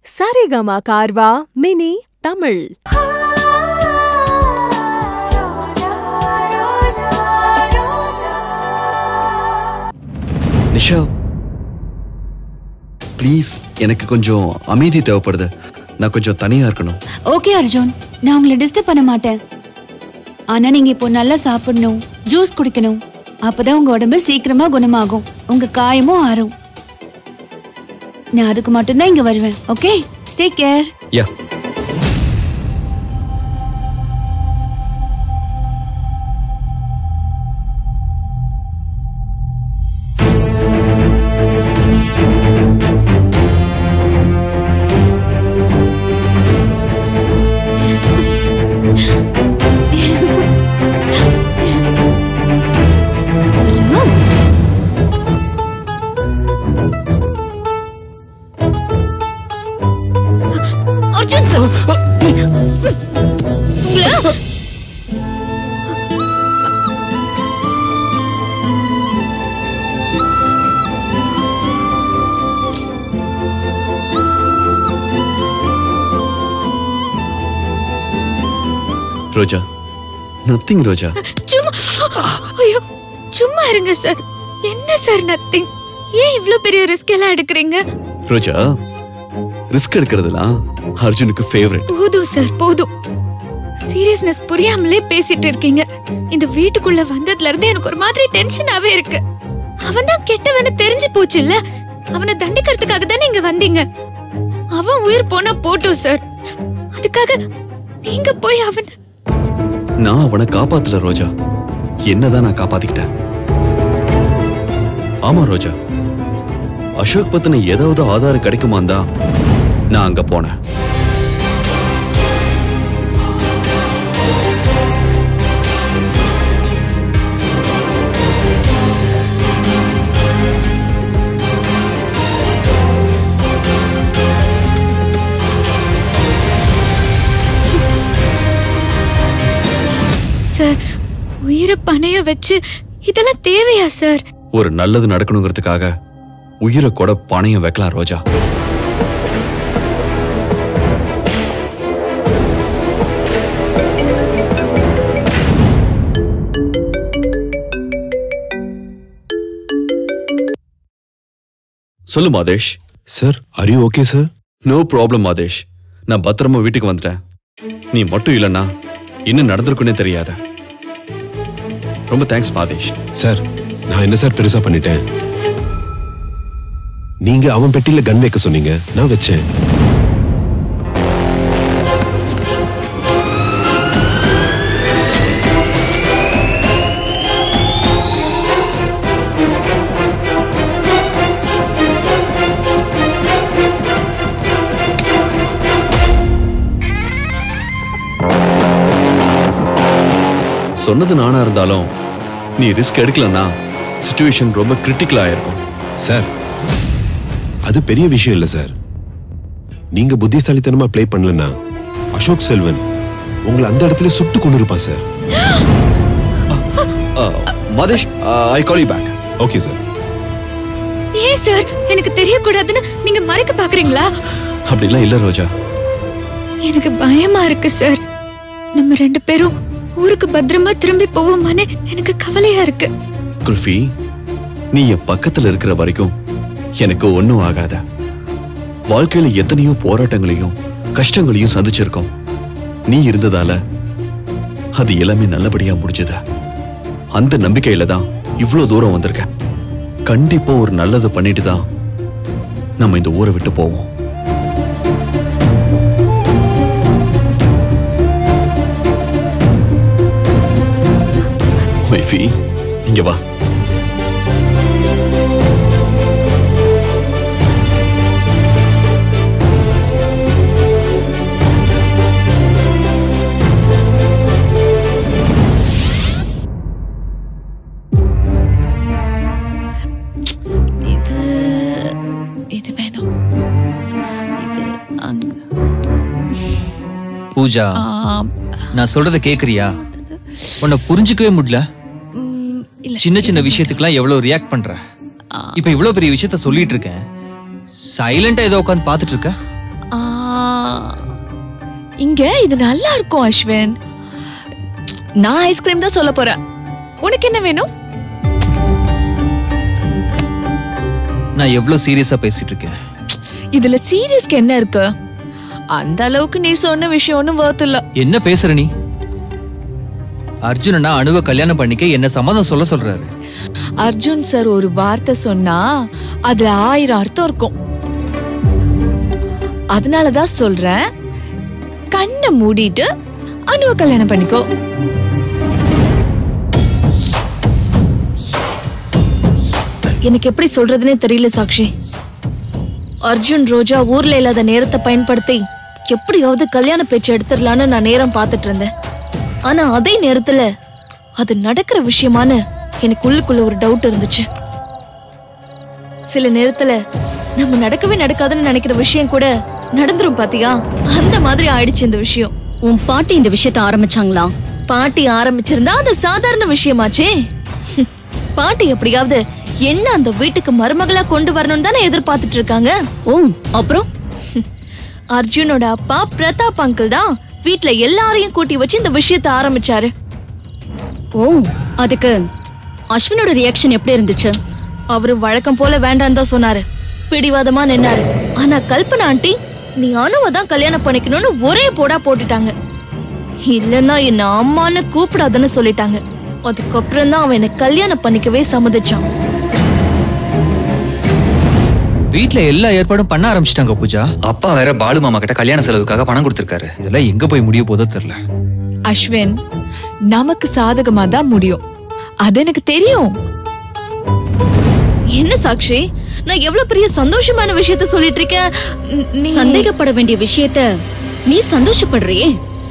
Saregama Carvaan mini Tamil Nisha please எனக்கு கொஞ்சம் அமைதி தேவைப்படுது நான் கொஞ்சம் தனியா இருக்கணும் ஓகே அர்ஜுன் நான் உங்களை டிஸ்டர்ப் பண்ண மாட்டேன் ஆனா நீங்க இப்போ நல்லா சாப்பிடணும் ஜூஸ் குடிக்கணும் அப்பதான் உங்க உடம்பு சீக்கிரமா குணமாகும் உங்க காயமும் ஆறும் நான் அதுக்கு மட்டும்தான் இங்க வருவேன் ஓகே டேக் கேர் யா அர்ஜுன் சார் உங்களை ரோஜா நத்திங் ரோஜா சும்மா ஐயோ சும்மா இருங்க சார் என்ன சார் நத்திங் ஏன் இவ்ளோ பெரிய ரிஸ்க் எல்லாம் எடுக்கிறீங்க ரோஜா ரிஸ்க் எடுக்கிறதுலாம் அர்ஜுனுக்கு ஃபேவரட் போதும் சார் போதும் சீரியஸ்னஸ் புரியாமலே பேசிட்டு இருக்கீங்க இந்த வீட்டுக்குள்ள வந்ததுல இருந்து எனக்கு ஒரு மாதிரி டென்ஷனாவே இருக்கு அவன் தான் கெட்டவன்னு தெரிஞ்சு போச்சு இல்ல அவனை தண்டிக்கிறதுக்காக தானே இங்க வந்தீங்க அவன் உயிர் போனா போட்டும் சார் அதுக்காக நீங்க போய் அவன் நான் அவனை காப்பாத்தல ரோஜா என்னதான் நான் காப்பாத்திக்கிட்டேன் ஆமா ரோஜா அசோக் பத்தின ஏதாவது ஆதாரம் கிடைக்குமான் தான் நான் அங்க போனேன் சார் உயிரை பணைய வச்சு இதெல்லாம் தேவையா சார் ஒரு நல்லது நடக்கணுங்கிறதுக்காக உயிரை கூட பணையம் வைக்கலாம் ரோஜா சொல்லு Madesh sir are you okay sir no problem Madesh நான் பத்திரமா வீட்டுக்கு வந்துட்டேன் நீ மட்டும் இல்லைன்னா இன்னும் நடந்திருக்குன்னே தெரியாத ரொம்ப தேங்க்ஸ் மாதேஷ் சார் நான் என்ன சார் பெருசா பண்ணிட்டேன் நீங்க அவன் பெட்டியில கன் வைக்க சொன்னீங்க நான் வச்சேன் சொன்னது நானா இருந்தாலும் நீ ரிஸ்க் எடுக்கலன்னா சுச்சுவேஷன் ரொம்ப கிரிட்டிக்கல் ஆயிருக்கும் சார் அது பெரிய விஷயம் இல்ல சார் நீங்க புத்திசாலித்தனமா ப்ளே பண்ணலனா அசோக் செல்வன் உங்களை அந்த இடத்துல சுட்டு கொண்டு இருப்பான் sir Madesh I call you back okay sir ஏன் சார் எனக்கு தெரியக்கூடாதுன்னு நீங்க மறைக்க பாக்குறீங்களா அப்படிலாம் இல்ல ரோஜா எனக்கு பயமா இருக்கு சார் நம்ம ரெண்டு பேரும் ஊருக்கு பத்திரமா திரும்பி போவோமான்னு எனக்கு கவலையா இருக்கு குல்ஃபி நீ என் பக்கத்துல இருக்கிற வரைக்கும் எனக்கு ஒண்ணும் ஆகாத வாழ்க்கையில எத்தனையோ போராட்டங்களையும் கஷ்டங்களையும் சந்திச்சிருக்கோம் நீ இருந்ததால அது எல்லாமே நல்லபடியா முடிஞ்சது அந்த நம்பிக்கையில தான் இவ்ளோ தூரம் வந்திருக்கேன் கண்டிப்பா ஒரு நல்லது பண்ணிட்டு தான் நம்ம இந்த ஊரை விட்டு போவோம் வைஃபி இங்க வா இது இது வேணும் இது அங்க பூஜா ஆ, நான் சொல்றத கேக்குறியா உன்னை புரிஞ்சுக்கவே முடியல ம், இல்ல சின்ன சின்ன விஷயத்துக்குலாம் எவ்வளவு ரியாக்ட் பண்ற ஆ. இப்ப இவ்வளவு பெரிய விஷயத்த சொல்லிட்டு இருக்கேன் சைலண்டா ஏதோ உட்காந்து பாத்துட்டு இருக்க ஆ, இங்க இது நல்லா இருக்கும் அஸ்வின் நான் ஐஸ்கிரீம் தான் சொல்ல போறேன் உனக்கு என்ன வேணும் நான் எவ்வளவு சீரியஸா பேசிட்டு இருக்கேன் இதுல சீரியஸ்க்கு என்ன இருக்கு அந்த அளவுக்கு நீ சொன்ன விஷயம் ஒண்ணும் worth இல்ல என்ன பேசுற நீ அர்ஜுனனா அணுவ கல்யாணம் பண்ணிக்க என்ன சம்மதம் சொல்ல சொல்றாரு அர்ஜுன் சார் ஒரு வார்த்தை சொன்னா அதுல ஆயிரம் அர்த்தம் இருக்கும் அதனாலதான் சொல்றேன் கண்ணை மூடிட்டு அணுவ கல்யாணம் பண்ணிக்கோ எனக்கு எப்படி சொல்றதுனே தெரியல சாக்ஷி அர்ஜுன் ரோஜா ஊர்ல இல்லாத நேரத்தை பயன்படுத்தி எப்படியாவது கல்யாண பேச்சு எடுத்துடலான்னு நான் நேரம் பார்த்துட்டு இருந்தேன் ஆனா அதே நேரத்துல அது நடக்கிற விஷயமான்னு எனக்கு உள்ளுக்குள்ள ஒரு டவுட் இருந்துச்சு சில நேரத்துல நம்ம நடக்கவே நடக்காதுன்னு நினைக்கிற விஷயம் கூட நடந்துரும் பாத்தியா அந்த மாதிரி ஆயிடுச்சு இந்த விஷயம் உன் பாட்டி இந்த விஷயத்த ஆரம்பிச்சாங்களா பாட்டி ஆரம்பிச்சிருந்தா அது சாதாரண விஷயமாச்சே ஹம், பாட்டி எப்படியாவது என்ன அந்த வீட்டுக்கு மருமகளா கொண்டு வரணும்னு தானே எதிர்பார்த்துட்டு இருக்காங்க ஓ அப்புறம் ஹம், அர்ஜுனோட அப்பா பிரதாப் அங்கிள் தான் வீட்ல எல்லாரையும் கூட்டி வச்சு இந்த விஷயத்த ஆரம்பிச்சாரு ஓ அதுக்கு அஸ்வினோட ரியாக்ஷன் எப்படி இருந்துச்சு அவரு வழக்கம் போல வேண்டான்னு தான் சொன்னாரு பிடிவாதமா நின்னாரு ஆனா கல்பனா ஆண்டி நீ அணுவை தான் கல்யாணம் பண்ணிக்கணும்னு ஒரே போடா போட்டுட்டாங்க இல்லன்னா என்ன அம்மான்னு கூப்பிடாதன்னு சொல்லிட்டாங்க அதுக்கப்புறம் தான் அவன் என்ன கல்யாணம் பண்ணிக்கவே சம்மதிச்சான் வீட்ல எல்லா ஏற்பாடும் பண்ண ஆரம்பிச்சிட்டாங்க பூஜா அப்பா வேற பாலு மாமா கிட்ட கல்யாண செலவுக்காக பணம் கொடுத்திருக்காரு இதெல்லாம் எங்க போய் முடிய போதோ தெரியல அஸ்வின் நமக்கு சாதகமா தான் முடியும் அது எனக்கு தெரியும் என்ன சாக்ஷி நான் எவ்வளவு பெரிய சந்தோஷமான விஷயத்த சொல்லிட்டு இருக்கேன் ந- நீ- சந்தேகப்பட வேண்டிய விஷயத்த நீ சந்தோஷப்படுறியே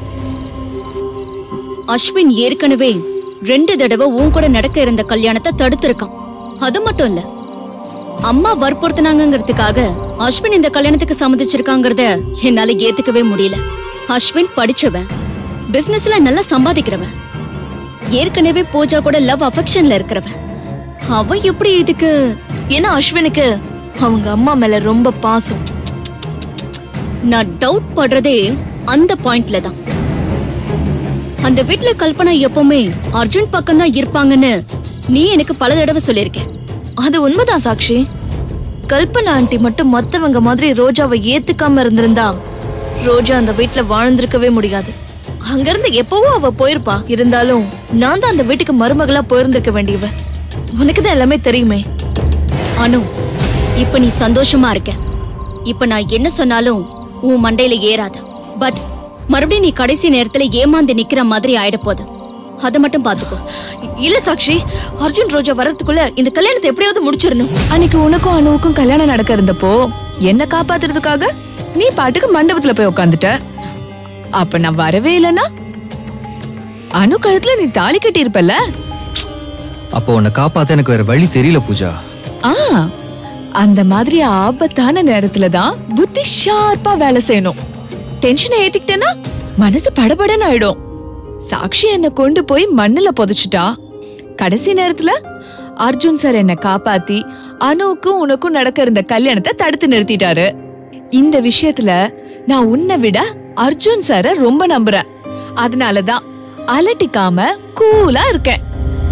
அஸ்வின் ஏற்கனவே ரெண்டு தடவை உன் கூட நடக்க இருந்த கல்யாணத்தை தடுத்திருக்கான் அது மட்டும் இல்ல அம்மா வற்புறுத்தினாங்கிறதுக்காக அஸ்வின் இந்த கல்யாணத்துக்கு சம்மதிச்சிருக்காங்கறத என்னால ஏத்துக்கவே முடியல அஸ்வின் படிச்சவன் பிசினஸ்ல நல்லா சம்பாதிக்கிறவன் ஏற்கனவே பூஜா கூட லவ் அஃபெக்ஷன்ல இருக்கிறவன் அவ எப்படி இதுக்கு ஏன்னா அஸ்வினுக்கு அவங்க அம்மா மேல ரொம்ப பாசம் நான் டவுட் படுறதே அந்த பாயிண்ட்ல தான் அந்த வீட்ல கல்பனா எப்பவுமே அர்ஜுன் பக்கம் தான் இருப்பாங்கன்னு நீ எனக்கு பல தடவை சொல்லியிருக்க அது உண்மைதான் சாக்ஷி கல்பனா ஆண்டி மட்டும் மத்தவங்க மாதிரி ரோஜாவை ஏத்துக்காம இருந்திருந்தா ரோஜா அந்த வீட்ல வாழ்ந்திருக்கவே முடியாது அங்கிருந்து எப்பவோ அவ போயிருப்பா இருந்தாலும் நான் தான் அந்த வீட்டுக்கு மருமகளா போயிருந்திருக்க வேண்டியவ உனக்கு தான் எல்லாமே தெரியுமே அனு இப்ப நீ சந்தோஷமா இருக்க இப்ப நான் என்ன சொன்னாலும் உன் மண்டையில ஏறாது பட் மறுபடியும் நீ கடைசி நேரத்துல ஏமாந்து நிக்கிற மாதிரி ஆயிட போகுது அதை மட்டும் பாத்துக்கோ இல்ல சாக்ஷி அர்ஜுன் ரோஜா வர்றதுக்குள்ள இந்த கல்யாணத்தை எப்படியாவது முடிச்சிடணும் அன்னைக்கு உனக்கும் அணுவுக்கும் கல்யாணம் நடக்க இருந்தப்போ என்ன காப்பாத்துறதுக்காக நீ பாட்டுக்கு மண்டபத்துல போய் உட்காந்துட்ட அப்ப நான் வரவே இல்லனா அணு கழுத்துல நீ தாலி கட்டி இருப்பல்ல அப்போ உன்னை காப்பாத்த எனக்கு வேற வழி தெரியல பூஜா ஆ அந்த மாதிரி ஆபத்தான நேரத்துல தான் புத்தி ஷார்ப்பா வேலை செய்யணும் டென்ஷனை ஏத்திக்கிட்டேன்னா மனசு படபடன்னு ஆயிடும் சாக்ஷி என்ன கொண்டு போய் மண்ணுல புதைச்சிட்டா கடைசி நேரத்துல அர்ஜுன் சார் என்ன காப்பாத்தி அனுவுக்கும் உனக்கும் நடக்க இருந்த கல்யாணத்தை தடுத்து நிறுத்திட்டாரு இந்த விஷயத்துல நான் உன்னை விட அர்ஜுன் சார ரொம்ப நம்புறேன் அதனாலதான் அலட்டிக்காம கூலா இருக்கேன்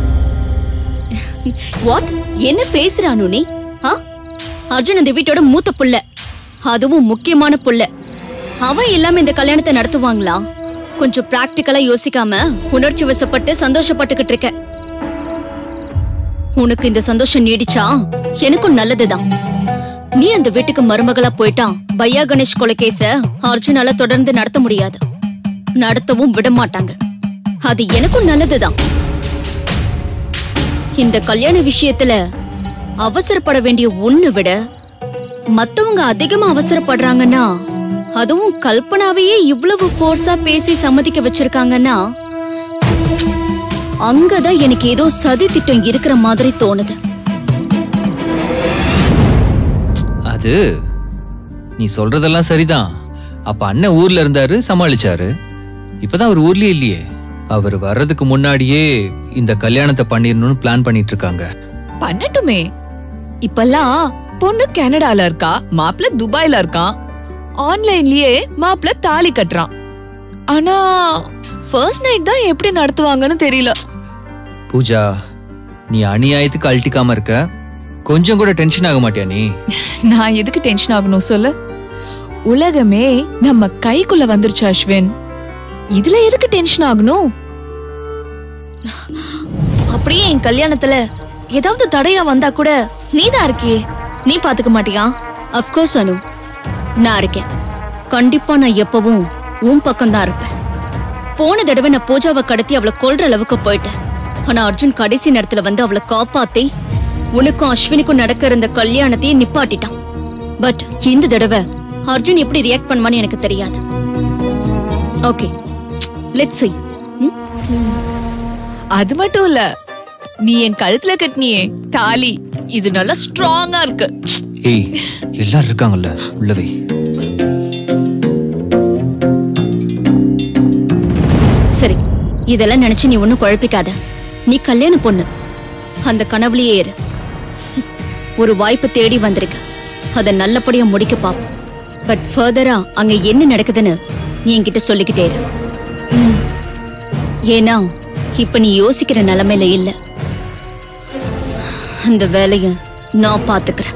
வாட் என்ன பேசுற அனு நீ ஆ? அர்ஜுன் இந்த வீட்டோட மூத்த புள்ள அதுவும் முக்கியமான புள்ள அவன் இல்லாம இந்த கல்யாணத்தை நடத்துவாங்களா கொஞ்சம் பிராக்டிக்கலா யோசிக்காம உணர்ச்சி வசப்பட்டு சந்தோஷப்பட்டுக்கிட்டு இருக்க உனக்கு இந்த சந்தோஷம் நீடிச்சா எனக்கும் நல்லதுதான் நீ அந்த வீட்டுக்கு மருமகளா போயிட்டா பையா கணேஷ் கொலைகேச அர்ஜுனால தொடர்ந்து நடத்த முடியாது நடத்தவும் விட மாட்டாங்க அது எனக்கும் நல்லதுதான் இந்த கல்யாண விஷயத்துல அவசரப்பட வேண்டிய ஒண்ணு விட மத்தவங்க அதிகமா அவசரப்படுறாங்கன்னா அதுவும் கல்பனாவையே இவ்வளவு ஃபோர்ஸா பேசி சம்மதிக்க வச்சிருக்காங்கன்னா அங்கதான் எனக்கு ஏதோ சதி திட்டம் இருக்கிற மாதிரி தோணுது அது நீ சொல்றதெல்லாம் சரிதான் அப்ப அண்ணன் ஊர்ல இருந்தாரு சமாளிச்சாரு இப்பதான் அவர் ஊர்லயே இல்லையே அவர் வர்றதுக்கு முன்னாடியே இந்த கல்யாணத்தை பண்ணிடணும்னு பிளான் பண்ணிட்டு இருக்காங்க பண்ணட்டுமே இப்பெல்லாம் பொண்ணு கனடால இருக்கா மாப்பிள்ள துபாய்ல இருக்கான் ஆன்லைன்லயே மாப்பிள்ள தாலி கட்டுறான் ஆனா ஃபர்ஸ்ட் நைட் தான் எப்படி நடத்துவாங்கன்னு தெரியல பூஜா நீ அநியாயத்துக்கு அழட்டிக்காம இருக்க கொஞ்சம் கூட டென்ஷன் ஆக மாட்டியா நீ நான் எதுக்கு டென்ஷன் ஆகணும் சொல்லு உலகமே நம்ம கைக்குள்ள வந்துருச்சு அஸ்வின் இதுல எதுக்கு டென்ஷன் ஆகணும் அப்படியே என் கல்யாணத்துல ஏதாவது தடையா வந்தா கூட நீதான் இருக்கியே நீ பாத்துக்க மாட்டியா அஃப்கோர்ஸ் அனு நான் இருக்கேன் கண்டிப்பா நான் எப்பவும் உன் பக்கம் தான் இருப்பேன் போன தடவை நான் பூஜாவை கடத்தி அவளை கொல்ற அளவுக்கு போயிட்டேன் ஆனா அர்ஜுன் கடைசி நேரத்துல வந்து அவளை காப்பாத்தி உனக்கும் அஸ்வினுக்கும் நடக்க இருந்த கல்யாணத்தையே நிப்பாட்டிட்டான் பட் இந்த தடவை அர்ஜுன் எப்படி ரியாக்ட் பண்ணுவான்னு எனக்கு தெரியாது ஓகே லெட்ஸ் see அது மட்டும் இல்ல நீ என் கழுத்துல கட்டினியே தாலி இது நல்லா ஸ்ட்ராங்கா இருக்கு ஏய் எல்லாரும் இருக்காங்கல்ல உள்ளவே சரி இதெல்லாம் நினைச்சு நீ ஒன்னும் குழப்பிக்காத நீ கல்யாண பொண்ணு அந்த கனவுலயே ஏறு ஒரு வாய்ப்பு தேடி வந்திருக்க அதை நல்லபடியா முடிக்க பாப்போம் பட் ஃபர்தரா அங்க என்ன நடக்குதுன்னு நீ என்கிட்ட சொல்லிக்கிட்டே இரு ம். ஏன்னா இப்ப நீ யோசிக்கிற நிலைமையில இல்ல அந்த வேலைய நான் பாத்துக்கிறேன்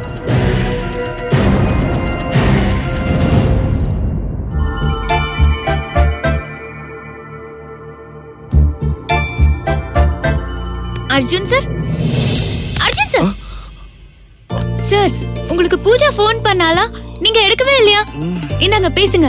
Arjun sir Arjun sir sir உங்களுக்கு பூஜா ஃபோன் பண்ணாலா நீங்க எடுக்கவே இல்லையா இந்தாங்க பேசுங்க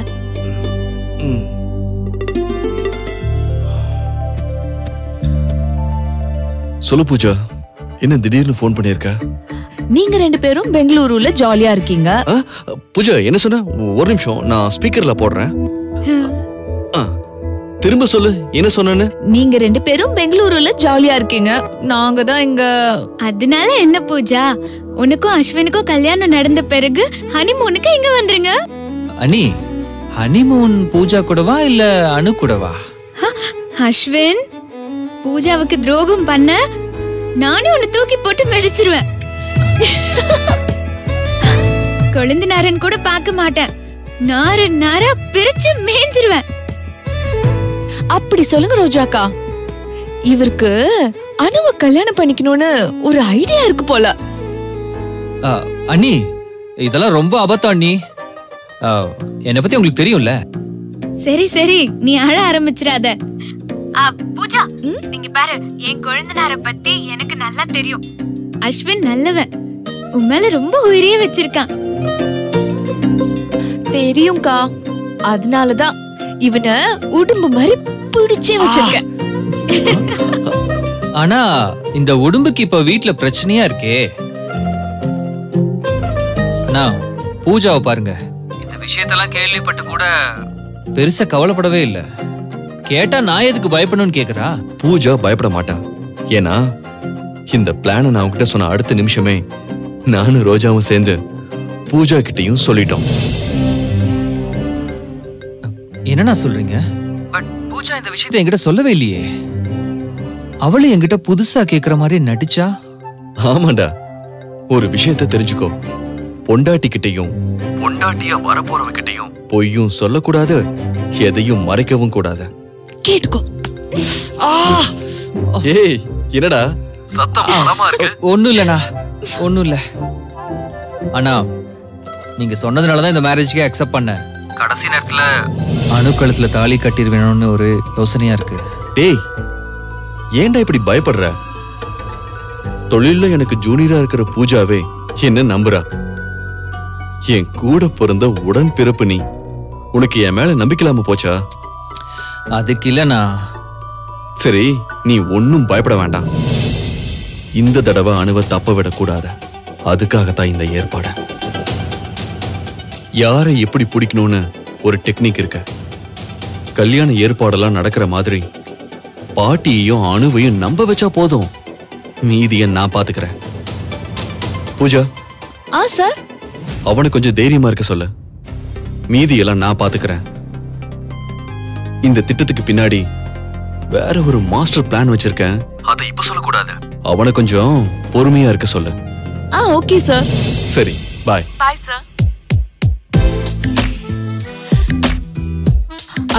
சொல்லு பூஜா என்ன திடீர்னு ஃபோன் பண்ணியிருக்க நீங்க ரெண்டு பேரும் பெங்களூருல ஜாலியா இருக்கீங்க ஆ, பூஜா என்ன சொன்ன ஒரு நிமிஷம் நான் ஸ்பீக்கர்ல போடுறேன் ஆ, திரும்ப சொல்லு என்ன சொன்னேன்னு நீங்க ரெண்டு பேரும் பெங்களூருல ஜாலியா இருக்கீங்க நாங்க தான் இங்க அதனால என்ன பூஜா உனக்கும் அஸ்வினுக்கும் கல்யாணம் நடந்த பிறகு ஹனிமூனுக்கு இங்க வந்துருங்க அனி ஹனிமூன் பூஜா கூடவா இல்ல அனு கூடவா அஸ்வின் பூஜாவுக்கு துரோகம் பண்ண நானே உன்னை தூக்கி போட்டு மிதிச்சிருவேன் கொழுந்தினாரன் கூட பார்க்க மாட்டேன் நாரு நாரா பிரிச்சு மேய்ஞ்சிருவேன் அப்படி சொல்லுங்க ரோஜாக்கா இவருக்கு அணுவ கல்யாணம் பண்ணிக்கணும்னு ஒரு ஐடியா இருக்கு போல ஆ, அண்ணி இதெல்லாம் ரொம்ப அபத்தம் அண்ணி ஆ, என்னை பத்தி உங்களுக்கு தெரியும்ல சரி சரி நீ அழ ஆரம்பிச்சிடாத ஆ, பூஜா நீங்க பாரு என் குழந்தனார பத்தி எனக்கு நல்லா தெரியும் அஸ்வின் நல்லவன் உன் மேல ரொம்ப உயிரியே வச்சிருக்கான் தெரியும்க்கா அதனாலதான் இவன உடம்பு மாதிரி பிடிச்சே வச்சிருக்கேன் ஆனா இந்த உடம்புக்கு இப்ப வீட்ல பிரச்சனையா இருக்கே அண்ணா பூஜாவை பாருங்க இந்த விஷயத்தெல்லாம் கேள்விப்பட்டு கூட பெருசா கவலைப்படவே இல்ல கேட்டா நான் எதுக்கு பயப்படணும்னு கேக்குறா பூஜா பயப்பட மாட்டா ஏன்னா இந்த பிளானை நான் உன்கிட்ட சொன்ன அடுத்த நிமிஷமே நானும் ரோஜாவும் சேர்ந்து பூஜா கிட்டயும் சொல்லிட்டோம் என்னண்ணா சொல்றீங்க பட் பூஜா இந்த விஷயத்தை என்கிட்ட சொல்லவே இல்லையே அவளும் என்கிட்ட புதுசா கேக்குற மாதிரி நடிச்சா ஆமாண்டா ஒரு விஷயத்த தெரிஞ்சுக்கோ பொண்டாட்டி கிட்டயும் பொண்டாட்டியா வரப்போறவகிட்டயும் பொய்யும் சொல்லக்கூடாது எதையும் மறைக்கவும் கூடாது கேட்டுக்கோ ஏய் என்னடா சத்தம் பலமா இருக்கு ஒண்ணும் இல்லண்ணா ஒண்ணும் இல்ல அண்ணா நீங்க சொன்னதுனாலதான் இந்த மேரேஜ்க்கே அக்செப்ட் பண்ணேன் கடைசி நேரத்துல அணுக்களத்துல தாலி கட்டிருவேணும்னு ஒரு யோசனையா இருக்கு டேய் ஏன்டா இப்படி பயப்படுற தொழில்ல எனக்கு ஜூனியரா இருக்கிற பூஜாவே என்ன நம்புறா என் கூட பிறந்த உடன் பிறப்பு நீ உனக்கு என் மேல நம்பிக்கை இல்லாம போச்சா அதுக்கு இல்லண்ணா சரி நீ ஒன்னும் பயப்பட வேண்டாம் இந்த தடவை அணுவை தப்ப விடக்கூடாது அதுக்காகத்தான் இந்த ஏற்பாடு யாரை எப்படி பிடிக்கணும்னு ஒரு டெக்னிக் இருக்கு கல்யாண ஏற்பாடெல்லாம் நடக்கிற மாதிரி பாட்டியையும் அணுவையும் நம்ப வச்சா போதும் மீதிய நான் பாத்துக்கிறேன் பூஜா ஆ சார் அவனை கொஞ்சம் தைரியமா இருக்க சொல்லு மீதியெல்லாம் நான் பாத்துக்கிறேன் இந்த திட்டத்துக்கு பின்னாடி வேற ஒரு மாஸ்டர் பிளான் வச்சிருக்கேன் அதை இப்ப சொல்லக்கூடாது அவனை கொஞ்சம் பொறுமையா இருக்க சொல்லு ஆ ஓகே சார் சரி bye bye sir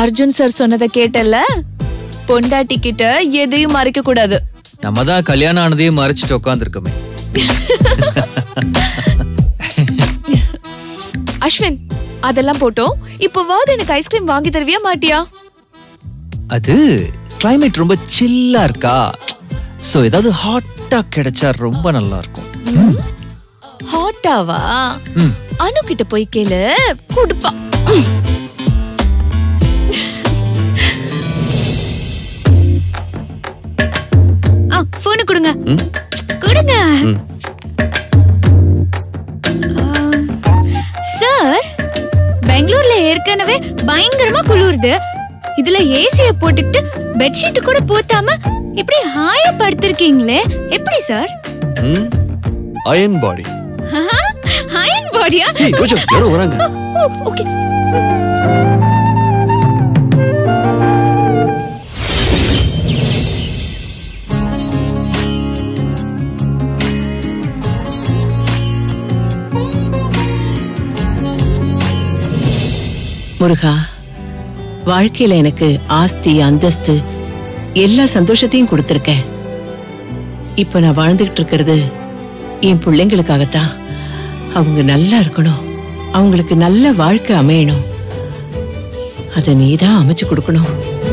Arjun sir சொன்னதை கேட்டல பொண்டாட்டி கிட்ட எதையும் மறைக்க கூடாது நம்ம தான் கல்யாணம் ஆனதையே மறைச்சிட்டு உட்காந்துருக்கோமே அஸ்வின் அதெல்லாம் போட்டோம் இப்போ வாது எனக்கு ஐஸ்கிரீம் வாங்கி தருவியா மாட்டியா அது climate ரொம்ப சில்லா இருக்கா சோ ஏதாவது ஹாட்டா கிடைச்சா ரொம்ப நல்லா இருக்கும் ஹாட்டாவா ம். அனு கிட்ட போய் கேளு கொடுப்பா ஆ போனு கொடுங்க ம். கொடுங்க ம். சார் பெங்களூர்ல ஏற்கனவே பயங்கரமா குளிருது இதுல ஏசிய போட்டுக்கிட்டு பெட்ஷீட் கூட போத்தாம இப்படி ஹாயா படுத்திருக்கீங்களே எப்படி சார் ம் அயன் பாடி அயன் பாடியா ஏய் கொஞ்சம் யாரோ வராங்க ஓகே முருகா வாழ்க்கையில எனக்கு ஆஸ்தி அந்தஸ்து எல்லா சந்தோஷத்தையும் கொடுத்துருக்க இப்ப நான் வாழ்ந்துகிட்டு இருக்கிறது என் பிள்ளைங்களுக்காகத்தான் அவங்க நல்லா இருக்கணும் அவங்களுக்கு நல்ல வாழ்க்கை அமையணும் அதை நீதான் அமைச்சு கொடுக்கணும்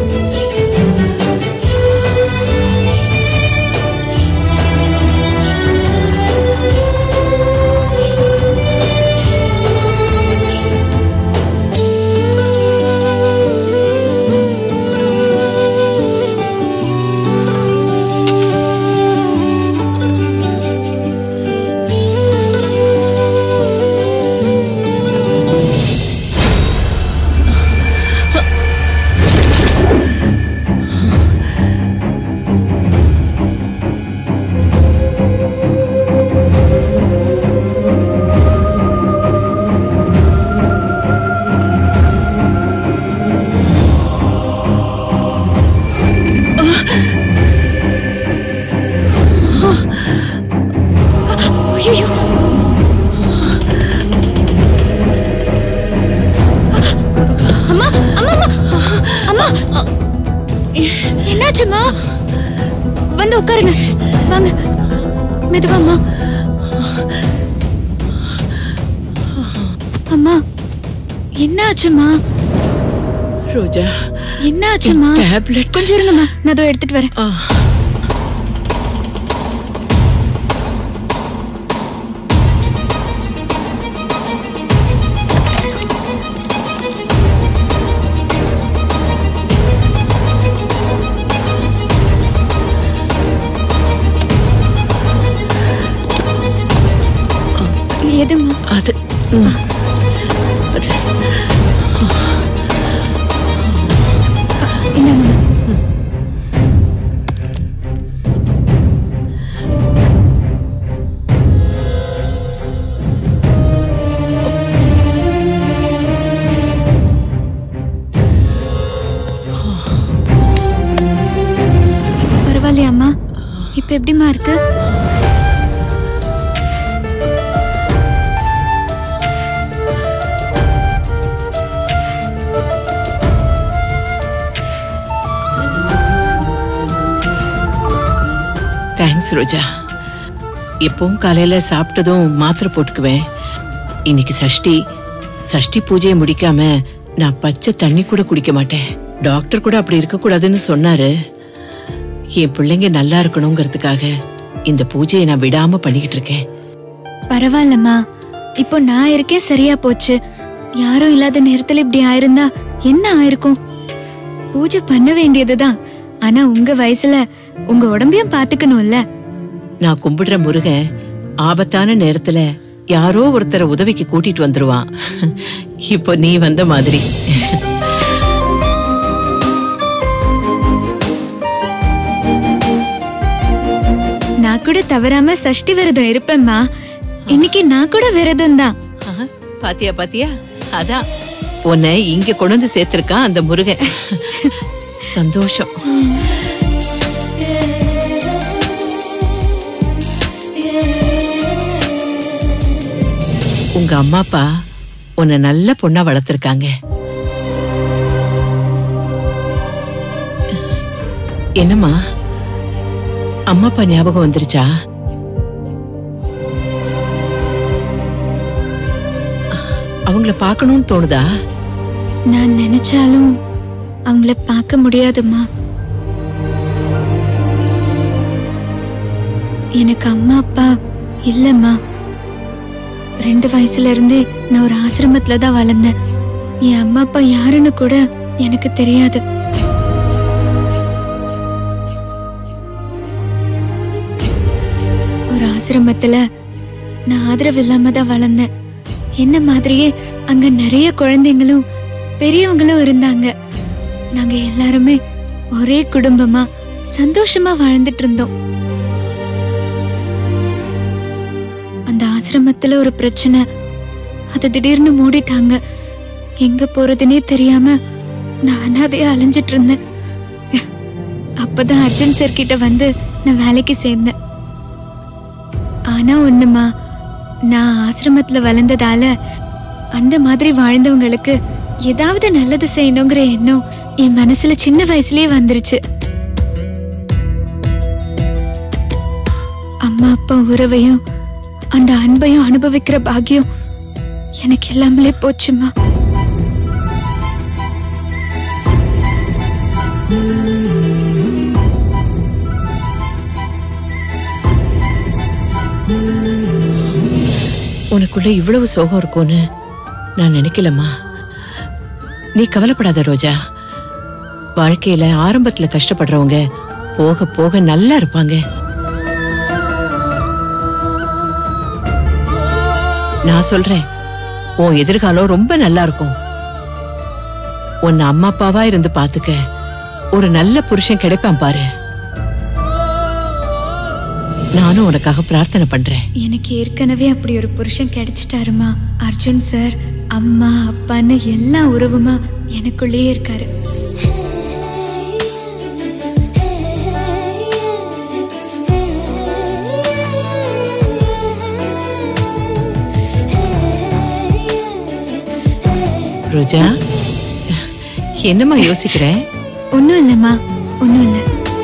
ஐயோ அம்மா அம்மா அம்மா அம்மா என்னாச்சும்மா வந்து உட்காருங்க வாங்க மெதுவாம்மா அம்மா என்னாச்சும்மா ரோஜா என்னாச்சும்மா டேப்லெட் கொஞ்சம் இருங்கம்மா நான் அதோ எடுத்துட்டு வரேன் ஆ. எதும்மா அது ம். அது இந்தாங்கம்மா பரவாயில்லையாம்மா இப்ப எப்படிம்மா இருக்கு தேங்க்ஸ் ரோஜா எப்பவும் காலையில சாப்பிட்டதும் மாத்திரை போட்டுக்குவேன் இன்னைக்கு சஷ்டி சஷ்டி பூஜையை முடிக்காம நான் பச்சை தண்ணி கூட குடிக்க மாட்டேன் டாக்டர் கூட அப்படி இருக்கக்கூடாதுன்னு சொன்னாரு என் பிள்ளைங்க நல்லா இருக்கணுங்கிறதுக்காக இந்த பூஜையை நான் விடாம பண்ணிக்கிட்டு இருக்கேன் பரவாயில்லம்மா இப்போ நான் இருக்கேன் சரியா போச்சு யாரும் இல்லாத நேரத்துல இப்படி ஆயிருந்தா என்ன ஆயிருக்கும் பூஜை பண்ண வேண்டியதுதான் ஆனா உங்க வயசுல உங்க உடம்பையும் பாத்துக்கணும்ல நான் கும்பிடுற முருகன் ஆபத்தான நேரத்துல யாரோ ஒருத்தரை உதவிக்கு கூட்டிட்டு வந்துருவான் இப்போ நீ வந்த மாதிரி நான் கூட தவறாம சஷ்டி விரதம் இருப்பேம்மா இன்னைக்கு நான் கூட விரதம் தான் ஆஹா, பாத்தியா பாத்தியா அதான் உன்னை இங்க கொண்டு வந்து சேர்த்திருக்கான் அந்த முருகன் சந்தோஷம் உங்க அம்மா அப்பா உன்னை நல்ல பொண்ணா வளர்த்திருக்காங்க என்னம்மா அம்மா அப்பா ஞாபகம் வந்துருச்சா அவங்கள பார்க்கணும்னு தோணுதா நான் நினைச்சாலும் அவங்கள பார்க்க முடியாதும்மா எனக்கு அம்மா அப்பா இல்லம்மா ரெண்டு வயசுல இருந்தே நான் ஒரு ஆசிரமத்துல தான் வளர்ந்தேன் என் அம்மா அப்பா யாருன்னு கூட எனக்கு தெரியாது ஒரு ஆசிரமத்துல நான் ஆதரவு இல்லாம தான் வளர்ந்தேன் என்ன மாதிரியே அங்க நிறைய குழந்தைங்களும் பெரியவங்களும் இருந்தாங்க நாங்க எல்லாருமே ஒரே குடும்பமா சந்தோஷமா வாழ்ந்துட்டு இருந்தோம் அந்த ஆசிரமத்துல ஒரு பிரச்சனை அதை திடீர்னு மூடிட்டாங்க எங்க போறதுனே தெரியாம நான் அனாதையா அலைஞ்சிட்டு இருந்தேன் அப்பதான் அர்ஜுன் சார் கிட்ட வந்து நான் வேலைக்கு சேர்ந்தேன் ஆனா ஒண்ணுமா நான் ஆசிரமத்துல வளர்ந்ததால அந்த மாதிரி வாழ்ந்தவங்களுக்கு ஏதாவது நல்லது செய்யணுங்கிற எண்ணம் என் மனசுல சின்ன வயசுலயே வந்துருச்சு அம்மா அப்பா உறவையும் அந்த அன்பையும் அனுபவிக்கிற பாக்கியம் எனக்கு இல்லாமலே போச்சுமா உனக்குள்ள இவ்வளவு சோகம் இருக்கும்னு நான் நினைக்கலம்மா நீ கவலைப்படாத ரோஜா வாழ்க்கையில ஆரம்பத்துல கஷ்டப்படுறவங்க போக போக நல்லா இருப்பாங்க நான் சொல்றேன் உன் எதிர்காலம் ரொம்ப நல்லா இருக்கும் உன்னை அம்மா அப்பாவா இருந்து பாத்துக்க ஒரு நல்ல புருஷன் கிடைப்பான் பாரு நானும் உனக்காக பிரார்த்தனை பண்றேன் எனக்கு ஏற்கனவே அப்படி ஒரு புருஷன் கிடைச்சிட்டாருமா அர்ஜுன் சார் அம்மா அப்பான்னு எல்லா உறவுமா எனக்குள்ளேயே இருக்காரு ரோஜா என்னம்மா யோசிக்கிற ஒன்றும் இல்லைம்மா ஒன்றும் இல்லை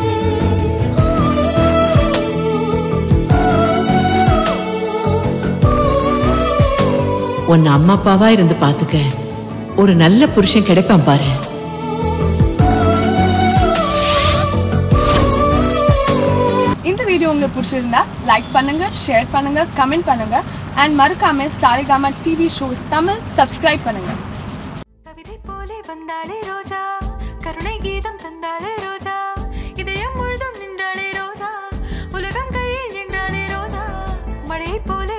உன்னை அம்மா அப்பாவா இருந்து பாத்துக்க ஒரு நல்ல புருஷன் கிடைப்பான் பாரு இந்த வீடியோ உங்களுக்கு பிடிச்சிருந்தா லைக் பண்ணுங்க ஷேர் பண்ணுங்க கமெண்ட் பண்ணுங்க அண்ட் மறக்காம Saregama TV shows Tamil subscribe பண்ணுங்க கவிதை போலே வந்தாளே ரோஜா கருணை கீதம் தந்தாளே ரோஜா இதயம் முழுதும் நின்றாளே ரோஜா உலகம் கையில் என்றாளே ரோஜா மழை போலே